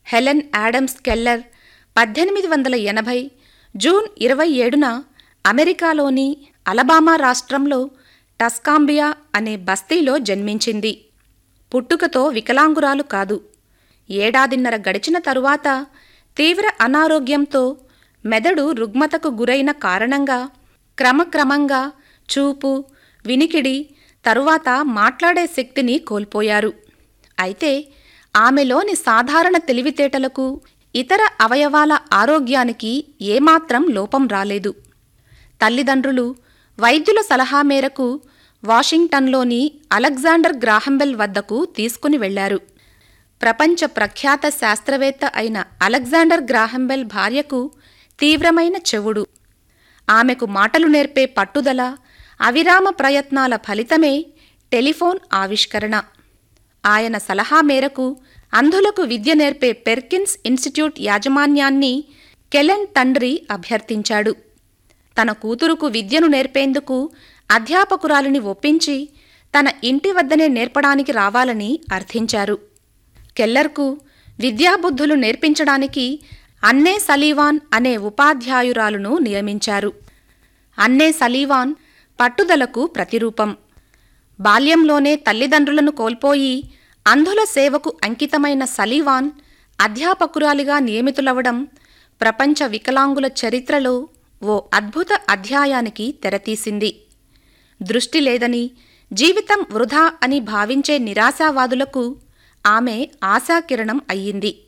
Helen Adams Keller పద్దెనిమిది వందల ఎనభై జూన్ ఇరవై ఏడున అమెరికాలోని అలబామా రాష్ట్రంలో టస్కాంబియా అనే బస్తీలో జన్మించింది పుట్టుకతో వికలాంగురాలు కాదు ఏడాదిన్నర గడిచిన తరువాత తీవ్ర అనారోగ్యంతో మెదడు రుగ్మతకు గురైన కారణంగా క్రమక్రమంగా చూపు వినికిడి తరువాత మాట్లాడే శక్తిని కోల్పోయారు అయితే ఆమెలోని సాధారణ తెలివితేటలకు ఇతర అవయవాల ఆరోగ్యానికి ఏమాత్రం లోపం రాలేదు తల్లిదండ్రులు వైద్యుల సలహా మేరకు వాషింగ్టన్లోని అలెగ్జాండర్ గ్రాహంబెల్ వద్దకు తీసుకుని వెళ్లారు ప్రపంచ ప్రఖ్యాత శాస్త్రవేత్త అయిన అలెగ్జాండర్ గ్రాహంబెల్ భార్యకు తీవ్రమైన చెవుడు ఆమెకు మాటలు నేర్పే పట్టుదల అవిరామ ప్రయత్నాల ఫలితమే టెలిఫోన్ ఆవిష్కరణ ఆయన సలహా మేరకు అంధులకు విద్య నేర్పే పెర్కిన్స్ ఇన్స్టిట్యూట్ యాజమాన్యాన్ని కెలెన్ తండ్రి అభ్యర్థించాడు తన కూతురుకు విద్యను నేర్పేందుకు అధ్యాపకురాలిని ఒప్పించి తన ఇంటి వద్దనే నేర్పడానికి రావాలని అర్థించారు కెల్లర్కు విద్యాబుద్ధులు నేర్పించడానికి అన్నే సలీవాన్ అనే ఉపాధ్యాయురాలును నియమించారు అన్నే సలీవాన్ పట్టుదలకు ప్రతిరూపం బాల్యంలోనే తల్లిదండ్రులను కోల్పోయి అంధుల సేవకు అంకితమైన సలీవాన్ అధ్యాపకురాలిగా నియమితులవడం ప్రపంచ వికలాంగుల చరిత్రలో ఓ అద్భుత అధ్యాయానికి తెరతీసింది దృష్టి లేదని జీవితం వృధా అని భావించే నిరాశావాదులకు ఆమె ఆశాకిరణం అయ్యింది